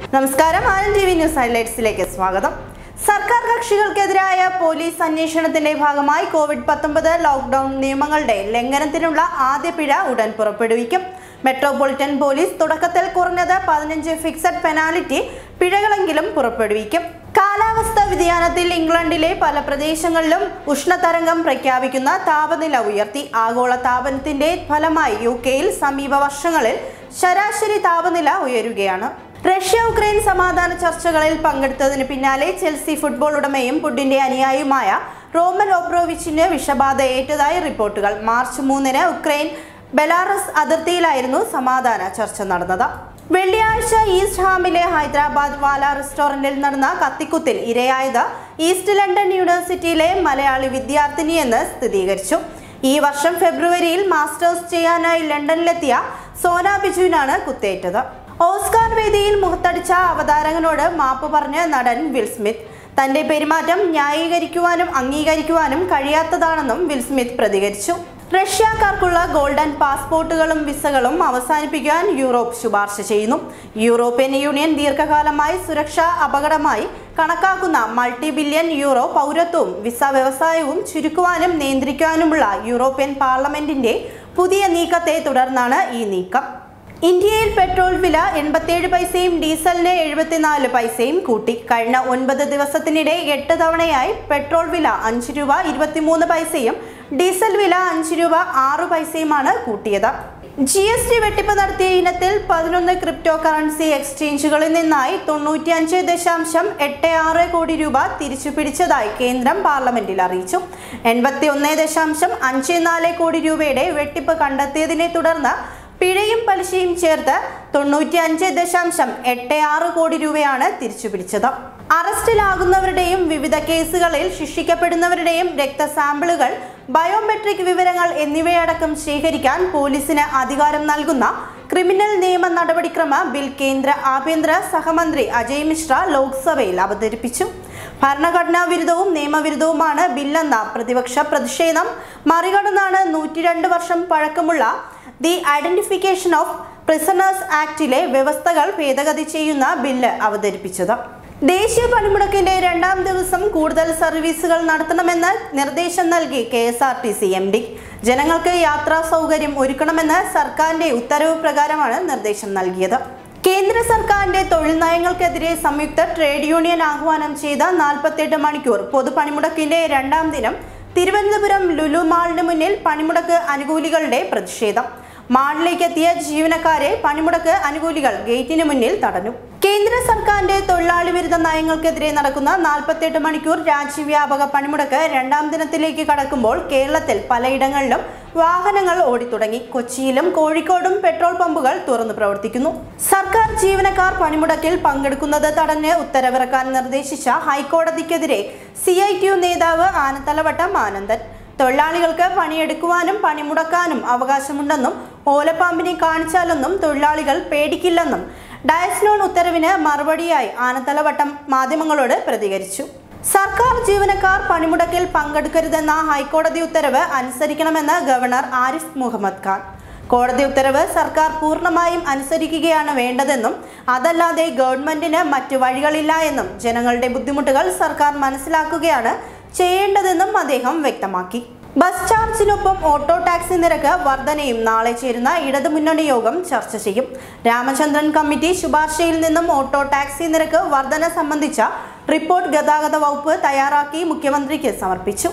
നമസ്കാരം Anand T V news ഹൈലൈറ്റ്സിലേക്ക് സ്വാഗതം സർക്കാർ കക്ഷികൾക്കെതിരായ പോലീസ് അന്വേഷണത്തിന്റെ ഭാഗമായി കോവിഡ് പത്തൊമ്പത് ലോക്ക്ഡൌൺ നിയമങ്ങളുടെ ലംഘനത്തിനുള്ള ആദ്യ പിഴ ഉടൻ പുറപ്പെടുവിക്കും മെട്രോപൊളിറ്റൻ പോലീസ് തുടക്കത്തിൽ കുറഞ്ഞത് പതിനഞ്ച് ഫിക്സഡ് പെനാൽറ്റി പിഴകളെങ്കിലും പുറപ്പെടുവിക്കും കാലാവസ്ഥാ വ്യതിയാനത്തിൽ ഇംഗ്ലണ്ടിലെ പല പ്രദേശങ്ങളിലും ഉഷ്ണതരംഗം പ്രഖ്യാപിക്കുന്ന താപനില ഉയർത്തി ആഗോള താപനത്തിന്റെ ഫലമായി യു കെയിൽ സമീപ വർഷങ്ങളിൽ ശരാശരി താപനില ഉയരുകയാണ് റഷ്യ ഉക്രൈൻ സമാധാന ചർച്ചകളിൽ പങ്കെടുത്തതിന് പിന്നാലെ ചെൽസി ഫുട്ബോൾ ഉടമയും പുടിന്റെ അനുയായിയുമായ റോമൻ ഓബ്രോവിച്ചിന് വിഷബാധ ഏറ്റതായി റിപ്പോർട്ടുകൾ മാർച്ച് മൂന്നിന് ഉക്രൈൻ ബെലാറസ് അതിർത്തിയിലായിരുന്നു സമാധാന ചർച്ച നടന്നത് വെള്ളിയാഴ്ച ഈസ്റ്റ് ഹാമിലെ ഹൈദരാബാദ് വാല റെസ്റ്റോറന്റിൽ നടന്ന കത്തിക്കുത്തിൽ ഇരയായത് ഈസ്റ്റ് ലണ്ടൻ യൂണിവേഴ്സിറ്റിയിലെ മലയാളി വിദ്യാർത്ഥിനിയെന്ന് സ്ഥിരീകരിച്ചു ഈ വർഷം ഫെബ്രുവരിയിൽ മാസ്റ്റേഴ്സ് ചെയ്യാനായി ലണ്ടനിലെത്തിയ സോന ബിജുവിനാണ് കുത്തേറ്റത് ഓസ്കാർ വേദിയിൽ മുഖത്തടിച്ച അവതാരകനോട് മാപ്പ് പറഞ്ഞ നടൻ വിൽ സ്മിത്ത് തന്റെ പെരുമാറ്റം ന്യായീകരിക്കുവാനും അംഗീകരിക്കുവാനും കഴിയാത്തതാണെന്നും വിൽ സ്മിത്ത് പ്രതികരിച്ചു റഷ്യക്കാർക്കുള്ള ഗോൾഡൻ പാസ്പോർട്ടുകളും വിസകളും അവസാനിപ്പിക്കാൻ യൂറോപ്പ് ശുപാർശ ചെയ്യുന്നു യൂറോപ്യൻ യൂണിയൻ ദീർഘകാലമായി സുരക്ഷാ അപകടമായി കണക്കാക്കുന്ന മൾട്ടി ബില്യൺ യൂറോ പൗരത്വവും വിസ വ്യവസായവും ചുരുക്കുവാനും നിയന്ത്രിക്കാനുമുള്ള യൂറോപ്യൻ പാർലമെന്റിന്റെ പുതിയ നീക്കത്തെ തുടർന്നാണ് ഈ നീക്കം ഇന്ത്യയിൽ പെട്രോൾ വില എൺപത്തിയേഴ് പൈസയും ഡീസലിന് എഴുപത്തിനാല് പൈസയും കൂട്ടി കഴിഞ്ഞ ഒൻപത് ദിവസത്തിനിടെ എട്ട് തവണയായി പെട്രോൾ വില അഞ്ച് രൂപ ഇരുപത്തിമൂന്ന് പൈസയും ഡീസൽ വില അഞ്ച് രൂപ ആറ് പൈസയുമാണ് കൂട്ടിയത് ജി എസ് ടി വെട്ടിപ്പ് നടത്തിയ ഇനത്തിൽ പതിനൊന്ന് ക്രിപ്റ്റോ കറൻസി എക്സ്ചേഞ്ചുകളിൽ നിന്നായി തൊണ്ണൂറ്റിയഞ്ച് ദശാംശം എട്ട് ആറ് കോടി രൂപ തിരിച്ചു പിടിച്ചതായി കേന്ദ്രം പാർലമെന്റിൽ അറിയിച്ചു എൺപത്തി ഒന്ന് ദശാംശം അഞ്ച് നാല് കോടി രൂപയുടെ വെട്ടിപ്പ് കണ്ടെത്തിയതിനെ തുടർന്ന് പിഴയും പലിശയും ചേർത്ത് തൊണ്ണൂറ്റി അഞ്ച് ദശാംശം എട്ട് ആറ് കോടി രൂപയാണ് തിരിച്ചു പിടിച്ചത് അറസ്റ്റിലാകുന്നവരുടെയും വിവിധ കേസുകളിൽ ശിക്ഷിക്കപ്പെടുന്നവരുടെയും രക്തസാമ്പിളുകൾ ബയോമെട്രിക് വിവരങ്ങൾ എന്നിവയടക്കം ശേഖരിക്കാൻ പോലീസിന് അധികാരം നൽകുന്ന ക്രിമിനൽ നിയമ നടപടിക്രമ ബിൽ കേന്ദ്ര ആഭ്യന്തര സഹമന്ത്രി അജയ് മിശ്ര ലോക്സഭയിൽ അവതരിപ്പിച്ചു ഭരണഘടനാ വിരുദ്ധവും നിയമവിരുദ്ധവുമാണ് ബില്ലെന്ന പ്രതിപക്ഷ പ്രതിഷേധം മറികടന്നാണ് നൂറ്റിരണ്ട് വർഷം പഴക്കമുള്ള ദി ഐഡന്റിഫിക്കേഷൻ ഓഫ് പ്രിസണേഴ്സ് ആക്ടിലെ വ്യവസ്ഥകൾ ഭേദഗതി ചെയ്യുന്ന ബില്ല് അവതരിപ്പിച്ചത് ദേശീയ പണിമുടക്കിന്റെ രണ്ടാം ദിവസം കൂടുതൽ സർവീസുകൾ നടത്തണമെന്ന് നിർദ്ദേശം നൽകി K S R T C M D ജനങ്ങൾക്ക് യാത്രാ സൗകര്യം ഒരുക്കണമെന്ന് സർക്കാരിന്റെ ഉത്തരവ് പ്രകാരമാണ് നിർദ്ദേശം നൽകിയത് കേന്ദ്ര സർക്കാരിന്റെ തൊഴിൽ നയങ്ങൾക്കെതിരെ സംയുക്ത ട്രേഡ് യൂണിയൻ ആഹ്വാനം ചെയ്ത നാൽപ്പത്തെട്ട് മണിക്കൂർ പൊതുപണിമുടക്കിന്റെ രണ്ടാം ദിനം തിരുവനന്തപുരം ലുലു മാളിന് മുന്നിൽ പണിമുടക്ക് അനുകൂലികളുടെ പ്രതിഷേധം മാളിലേക്ക് എത്തിയ ജീവനക്കാരെ പണിമുടക്ക് അനുകൂലികൾ ഗേറ്റിന് മുന്നിൽ തടഞ്ഞു കേന്ദ്ര സർക്കാരിന്റെ തൊഴിലാളി വിരുദ്ധ നയങ്ങൾക്കെതിരെ നടക്കുന്ന നാൽപ്പത്തെട്ട് മണിക്കൂർ രാജ്യവ്യാപക പണിമുടക്ക് രണ്ടാം ദിനത്തിലേക്ക് കടക്കുമ്പോൾ കേരളത്തിൽ പലയിടങ്ങളിലും വാഹനങ്ങൾ ഓടിത്തുടങ്ങി കൊച്ചിയിലും കോഴിക്കോടും പെട്രോൾ പമ്പുകൾ തുറന്നു പ്രവർത്തിക്കുന്നു സർക്കാർ ജീവനക്കാർ പണിമുടക്കിൽ പങ്കെടുക്കുന്നത് തടഞ്ഞ് ഉത്തരവിറക്കാൻ നിർദ്ദേശിച്ച ഹൈക്കോടതിക്കെതിരെ സി ഐ ടി യു നേതാവ് ആനത്തലവട്ടം ആനന്ദൻ തൊഴിലാളികൾക്ക് പണിയെടുക്കുവാനും പണിമുടക്കാനും അവകാശമുണ്ടെന്നും ഓലപ്പാമ്പിനെ കാണിച്ചാലൊന്നും തൊഴിലാളികൾ പേടിക്കില്ലെന്നും ഡയസ്നോൺ ഉത്തരവിന് മറുപടിയായി ആനത്തലവട്ടം മാധ്യമങ്ങളോട് പ്രതികരിച്ചു സർക്കാർ ജീവനക്കാർ പണിമുടക്കിൽ പങ്കെടുക്കരുതെന്ന ഹൈക്കോടതി ഉത്തരവ് അനുസരിക്കണമെന്ന് ഗവർണർ ആരിഫ് മുഹമ്മദ് ഖാൻ കോടതി ഉത്തരവ് സർക്കാർ പൂർണ്ണമായും അനുസരിക്കുകയാണ് വേണ്ടതെന്നും അതല്ലാതെ ഗവൺമെന്റിന് മറ്റു വഴികളില്ല എന്നും ജനങ്ങളുടെ ബുദ്ധിമുട്ടുകൾ സർക്കാർ മനസ്സിലാക്കുകയാണ് ചെയ്യേണ്ടതെന്നും അദ്ദേഹം വ്യക്തമാക്കി ബസ് ചാർജിനൊപ്പം ഓട്ടോ ടാക്സി നിരക്ക് വർധനയും നാളെ ചേരുന്ന ഇടതുമുന്നണി യോഗം ചർച്ച ചെയ്യും രാമചന്ദ്രൻ കമ്മിറ്റി ശുപാർശയിൽ നിന്നും ഓട്ടോ ടാക്സി നിരക്ക് വർധന സംബന്ധിച്ച റിപ്പോർട്ട് ഗതാഗത വകുപ്പ് തയ്യാറാക്കി മുഖ്യമന്ത്രിക്ക് സമർപ്പിച്ചു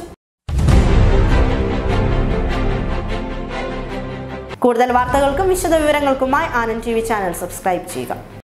കൂടുതൽ വാർത്തകൾക്കും വിശദവിവരങ്ങൾക്കുമായി Anand T V channel subscribe ചെയ്യുക